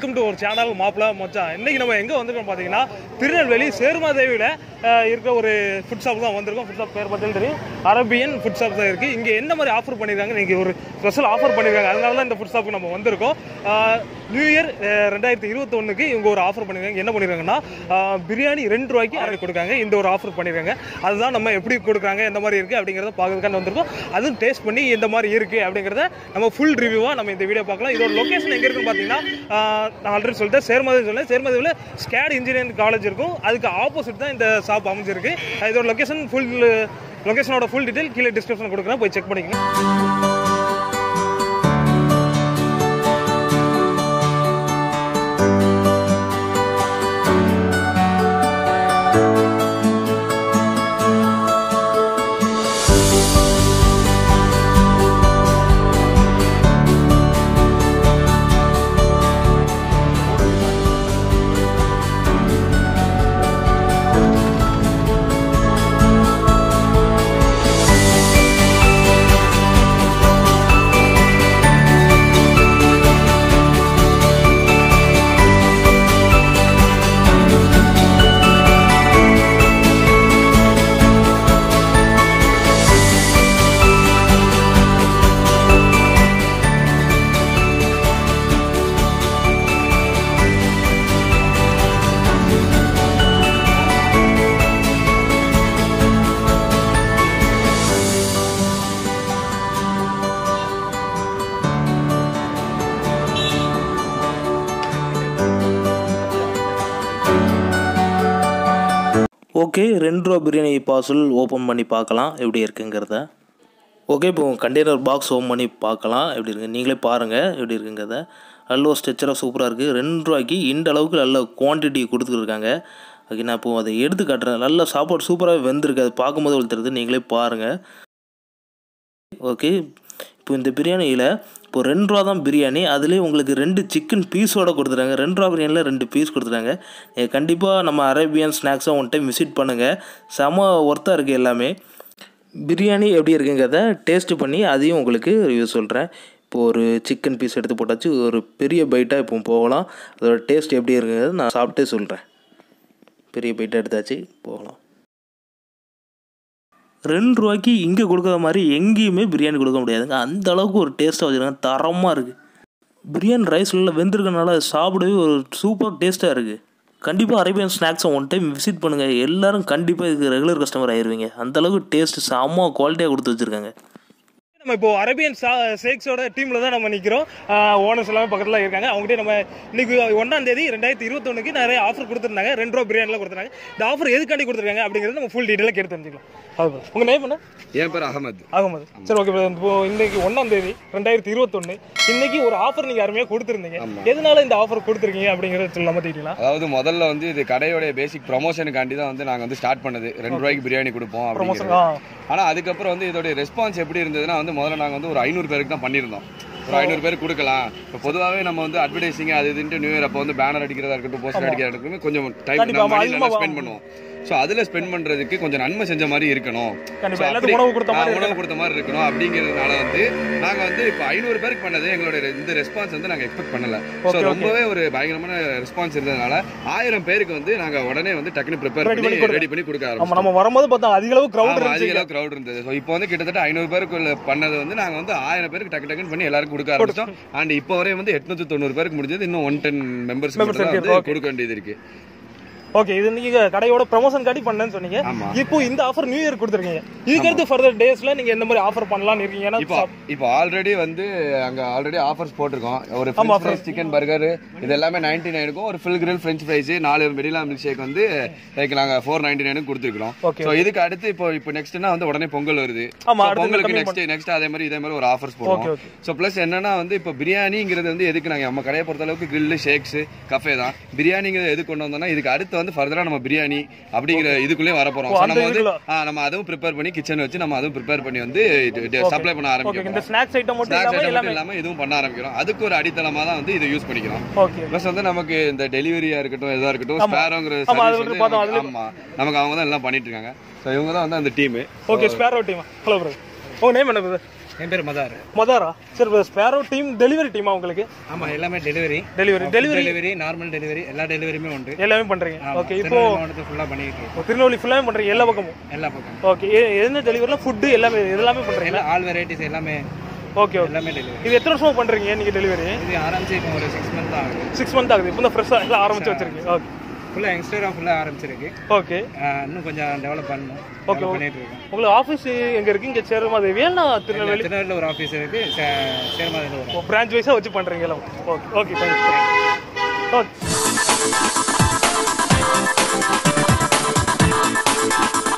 Welcome to ஒரு channel மாப்பிள மச்சான் இன்னைக்கு நம்ம எங்கே வந்திருக்கோம் பார்த்தீங்கன்னா திருநெல்வேலி சேர்மாதேவியில் இருக்கிற ஒரு ஃபுட் ஷாப் தான் வந்திருக்கோம் ஃபுட் ஷாப் பேர் பார்த்தீங்கன்னா தெரியும் அரபியன் ஃபுட் ஷாப் தான் இருக்குது இங்கே என்ன மாதிரி ஆஃபர் பண்ணியிருக்காங்க இன்றைக்கி ஒரு ஸ்பெஷல் ஆஃபர் பண்ணியிருக்காங்க அதனால தான் இந்த ஃபுட் ஷாப்புக்கு நம்ம வந்திருக்கோம் ஆஹ் நியூ இயர் அஹ் ரெண்டாயிரத்தி இருபத்தொன்னுக்கு இவங்க ஒரு ஆஃபர் பண்ணியிருக்காங்க என்ன பண்ணியிருக்காங்கன்னா ஆஹ் பிரியாணி ரெண்டு ரூபாய்க்கு அரை கொடுக்காங்க இந்த ஒரு ஆஃபர் பண்ணியிருக்காங்க அதுதான் நம்ம எப்படி கொடுக்குறாங்க எந்த மாதிரி இருக்குது அப்படிங்கிறத பார்க்கறதுக்கான வந்திருக்கோம் அதுவும் டேஸ்ட் பண்ணி எந்த மாதிரி இருக்குது அப்படிங்கிறத நம்ம ஃபுல் ரிவ்யூவாக நம்ம இந்த வீடியோ பார்க்கலாம் இதோட லொகேஷன் எங்கே இருக்குன்னு பார்த்தீங்கன்னா ஆஹ் நான் ஆல்ரெடி சொல்லிட்டேன் சேர்மதி சொன்னேன் சேர்மதியில் ஸ்கேட் இன்ஜினியரிங் காலேஜ் இருக்கும் அதுக்கு ஆப்போசிட் தான் இந்த ஷாப் அமைஞ்சிருக்கு இதோட லொகேஷன் ஃபுல் லொகேஷனோட ஃபுல் டீட்டெயில் கீழே டிஸ்கிரிப்ஷன் கொடுக்குறேன் போய் செக் பண்ணிக்கங்க ஓகே ரெண்டு ரூபா பிரியாணி பார்சல் ஓப்பன் பண்ணி பார்க்கலாம் எப்படி இருக்குங்கிறத ஓகே இப்போ கண்டெய்னர் பாக்ஸ் ஓப்பன் பண்ணி பார்க்கலாம் எப்படி இருக்கு நீங்களே பாருங்கள் எப்படி இருக்குங்கிறத நல்ல ஒரு ஸ்ட்ரெச்சராக சூப்பராக இருக்குது ரெண்டு ரூபாய்க்கு இந்த அளவுக்கு நல்ல குவான்டிட்டி கொடுத்துருக்காங்க ஓகே நான் இப்போ அதை எடுத்து காட்டுறேன் நல்ல சாப்பாடு சூப்பராக வெந்திருக்கு அது பார்க்கும்போது உங்களுக்கு தெரியுது நீங்களே பாருங்கள் ஓகே இப்போ இந்த பிரியாணியில் இப்போ ரெண்டு ரூபா தான் பிரியாணி அதுலேயே உங்களுக்கு ரெண்டு சிக்கன் பீஸோட கொடுத்துட்டாங்க ரெண்டு ரூபா பிரியாணியில் ரெண்டு பீஸ் கொடுத்துட்டாங்க கண்டிப்பாக நம்ம அரேபியன் ஸ்நாக்ஸாக ஒன் டைம் விசிட் பண்ணுங்கள் செம ஒர்த்தாக இருக்குது எல்லாமே பிரியாணி எப்படி இருக்குங்கிறத டேஸ்ட் பண்ணி அதையும் உங்களுக்கு ரிவ்யூ சொல்கிறேன் இப்போது ஒரு சிக்கன் பீஸ் எடுத்து போட்டாச்சு ஒரு பெரிய பைட்டாக இப்போ போகலாம் அதோட டேஸ்ட் எப்படி இருக்குங்கிறத நான் சாப்பிட்டே சொல்கிறேன் பெரிய பைட்டாக எடுத்தாச்சு போகலாம் ரெண்டு ரூபாய்க்கு இங்கே கொடுக்குற மாதிரி எங்கேயுமே பிரியாணி கொடுக்க முடியாதுங்க அந்த அளவுக்கு ஒரு டேஸ்ட்டாக வச்சுருக்காங்க தரமாக இருக்குது பிரியாணி ரைஸ் நல்லா வெந்திருக்கனால அது சாப்பிடவே ஒரு சூப்பர் டேஸ்ட்டாக இருக்குது கண்டிப்பாக அரேபியன் ஸ்நாக்ஸை ஒன் டைம் விசிட் பண்ணுங்கள் எல்லாரும் கண்டிப்பாக இதுக்கு ரெகுலர் கஸ்டமர் ஆயிடுவீங்க அந்த அளவுக்கு டேஸ்ட் செம்ம குவாலிட்டியாக கொடுத்து வச்சுருக்காங்க நம்ம இப்போ அரேபியன் சேக்ஸோட டீம்ல தான் நம்ம நிற்கிறோம் ஓனர்ஸ் எல்லாமே பக்கத்தில் இருக்காங்க அவங்ககிட்ட நம்ம இன்னைக்கு ஒன்றாம் தேதி ரெண்டாயிரத்தி இருபத்தொன்னுக்கு நிறைய ஆஃபர் கொடுத்துருந்தாங்க ரெண்டு ரூபா பிரியாணிலாம் கொடுத்துருந்தாங்க இந்த ஆஃபர் எதுக்காண்டி கொடுத்துருக்காங்க அப்படிங்கிறது நம்ம ஃபுல் டீட்டெயிலாக கேட்டு தெரிஞ்சுக்கலாம் அது உங்கள் நேம் என்ன என் பேர் அகமது ஆகும்போது சரி ஓகே இப்போ இன்னைக்கு ஒன்றாம் தேதி ரெண்டாயிரத்தி இருபத்தொன்று இன்னைக்கு ஒரு ஆஃபர் நீங்கள் யாருமே கொடுத்துருந்தீங்க எதனால இந்த ஆஃபர் கொடுத்துருக்கீங்க அப்படிங்கிறத சொல்லாம தெரியுங்களா அதாவது முதல்ல வந்து இது கடையோட பேசிக் ப்ரொமோஷனுக்காண்டி தான் வந்து நாங்கள் வந்து ஸ்டார்ட் பண்ணது ரெண்டு ரூபாய்க்கு பிரியாணி கொடுப்போம் அப்படிங்கிறது ஆ ஆனால் அதுக்கப்புறம் வந்து இதோட ரெஸ்பான்ஸ் எப்படி இருந்ததுன்னா வந்து முதல்ல நாங்கள் வந்து ஒரு ஐநூறு பேருக்கு தான் பண்ணியிருந்தோம் ஒரு ஐநூறு பேருக்கு கொடுக்கலாம் இப்போ பொதுவாகவே நம்ம வந்து அட்வர்டைசிங் அது இதுன்ட்டு நியூ இயர் அப்போ வந்து பேனர் அடிக்கிறதா இருக்கட்டும் போஸ்டர் அடிக்கிறதா இருக்கட்டும் கொஞ்சம் டைம் கண்டிப்பா, ஆமா, மணி அதிகமா நல்லா ஸ்பெண்ட் பண்ணுவோம் ஸோ அதில் ஸ்பெண்ட் பண்ணுறதுக்கு கொஞ்சம் நன்மை செஞ்ச மாதிரி இருக்கணும் கண்டிப்பா, So, எல்லாத்துக்கும் அப்படி- உணவு கொடுத்த மாதிரி ஆ, உணவு கொடுத்த மாதிரி இருக்கணும் அப்படிங்கிறதுனால வந்து நாங்கள் வந்து இப்போ ஐநூறு பேருக்கு பண்ணது எங்களோட இந்த ரெஸ்பான்ஸ் வந்து நாங்கள் எக்ஸ்பெக்ட் பண்ணல ஸோ ரொம்பவே ஒரு பயங்கரமான ரெஸ்பான்ஸ் இருந்ததுனால ஆயிரம் பேருக்கு வந்து நாங்கள் உடனே வந்து டக்குனு ப்ரிப்பேர் Ready பண்ணி பண்ணி கொடுத்தோம். ரெடி பண்ணி கொடுக்க ஆமா ஆரம்பிச்சோம் நம்ம வரும்போது பார்த்தா அதிக அளவு கிரௌட் ஆமா, இருந்துச்சு அதிக அளவு crowd இருந்தது ஸோ இப்போ வந்து கிட்டத்தட்ட ஐநூறு பேருக்கு பண்ணது வந்து நாங்கள் வந்து ஆயிரம் பேருக்கு டக்கு டக்குன்னு பண்ணி எல்லாருக்கும் கொடுக்க ஆரம்பிச்சோம் அண்ட் இப்போ வரையும் வந்து எட்நூத்தி தொண்ணூறு பேருக்கு முடிஞ்சது இன்னும் ஒன் டென் மெம்பர்ஸ் Members இருக்கு, வந்து okay. கொடுக்க வேண்டியது இருக்கு ஓகே இது நீங்க கடையோட ப்ரமோஷன் காட்டி பண்ணேன்னு சொன்னீங்க ஆமா. இப்போ இந்த ஆஃபர் நியூ இயர் கொடுத்துருக்கீங்க இதுக்கு அடுத்து ஃபர்தர் டேஸ்ல நீங்க எந்த மாதிரி ஆஃபர் பண்ணலாம்னு இருக்கீங்க ஏன்னா இப்போ இப்போ ஆல்ரெடி வந்து அங்க ஆல்ரெடி ஆஃபர்ஸ் போட்டிருக்கோம் ஒரு ஆமா, ஃப்ரெஞ்ச் ஃப்ரைஸ் சிக்கன் பர்கர் இது எல்லாமே நைன்டி நைனுக்கும் ஒரு ஃபில் கிரில் ஃப்ரெஞ்ச் ஃப்ரைஸ் நாலு வெடிலா மில்க் ஷேக் வந்து லைக் நாங்க ஃபோர் நைன்டி நைனுக்கு கொடுத்துருக்கோம் Okay, ஸோ இதுக்கு அடுத்து இப்போ இப்போ நெக்ஸ்ட்னா வந்து உடனே பொங்கல் வருது ஆமா, So, அடுத்து பொங்கலுக்கு கம்மி நெக்ஸ்ட் நெக்ஸ்ட் அதே மாதிரி இதே மாதிரி ஒரு ஆஃபர்ஸ் Okay, போடுவோம் okay. ஸோ ப்ளஸ் என்னன்னா வந்து இப்போ பிரியாணிங்கிறது வந்து எதுக்கு நாங்க நம்ம கடையை பொறுத்த அளவுக்கு கிரில் ஷேக்ஸ் கஃபே தான் பிரியாணிங்கிறது எது கொண்டு வந்தோம்னா இதுக்கு அடுத்து வந்து ஃபர்தரா நம்ம பிரியாணி அப்படிங்கிற இதுக்குள்ளே வர போறோம் ஓ, So, அந்த நம்ம வந்து இதுக்குள்ள. ஆ, நம்ம அதுவும் ப்ரிப்பேர் பண்ணி கிச்சன் வச்சு நம்ம அதுவும் ப்ரிப்பேர் பண்ணி வந்து சப்ளை பண்ண ஓகே ஆரம்பிக்கிறோம் இந்த ஸ்நாக்ஸ் ஐட்டம் மட்டும் ஸ்நாக்ஸ் இல்லாம ஐட்டம் எல்லாமே மட்டும் இல்லாம இதுவும் பண்ண ஆரம்பிக்கிறோம் அதுக்கு ஒரு அடித்தளமா தான் வந்து இதை யூஸ் பண்ணிக்கிறோம் ஓகே ப்ளஸ் வந்து நமக்கு இந்த டெலிவரியா இருக்கட்டும் எதா இருக்கட்டும் ஆமா. ஸ்பேரோங்கிற ஆமா, அது சர்வீஸ் வந்து வந்து பார்த்தோம், நமக்கு- அதுல- ஆமா நமக்கு அவங்க தான் எல்லாம் பண்ணிட்டு இருக்காங்க ஸோ இவங்க தான் வந்து அந்த team okay sparrow team hello bro உங்க நேம் என்ன brother? என் பேர் மதார் மதாரா சரி ஸ்பேரோ டீம் டெலிவரி டீமா உங்களுக்கு ஆமா எல்லாமே delivery delivery delivery delivery normal delivery எல்லா டெலிவரியுமே உண்டு எல்லாமே பண்றீங்க ஓகே இப்போ திருநெல்வேலி மாவட்டத்தை ஃபுல்லா பண்ணிட்டு இருக்கோம் திருநெல்வேலி ஃபுல்லாமே பண்றீங்க எல்லா பக்கமும் எல்லா பக்கம் ஓகே என்ன டெலிவரில ஃபுட்டு எல்லாமே எல்லாமே பண்றீங்க எல்லா ஆல் வெரைட்டிஸ் எல்லாமே ஓகே ஓகே எல்லாமே டெலிவரி இது எத்தனை வருஷமா பண்றீங்க நீங்க டெலிவரி இது ஆரம்பிச்சு இப்போ ஒரு சிக்ஸ் மந்த் ஆகுது சிக்ஸ் மந்த் ஆகுது இப்போ தான் ஃப்ரெஷ்ஷாக எல்லாம் ஆரம்பிச்சு வச்சிருக்கீங்க ஓகே ஃபுல்லாக யங்ஸ்டராக ஃபுல்லாக ஆரம்பிச்சிருக்கு ஓகே ஆஹ் இன்னும் கொஞ்சம் டெவலப் பண்ணணும் Okay, Develop பண்ணிட்டு இருக்கோம் உங்களுக்கு ஆஃபீஸ் எங்க இருக்கு இங்க சேருமாதேவியா நான் திருநெல்வேலி திருநெல்வேலியில் ஒரு ஆஃபீஸ் இருக்கு சே- சேர்மாதிரியில் ஒரு பிரான்ச் வைஸாக வச்சு பண்றீங்க எல்லாம் ஓகே ஓகே தேங்க்யூ ஓகே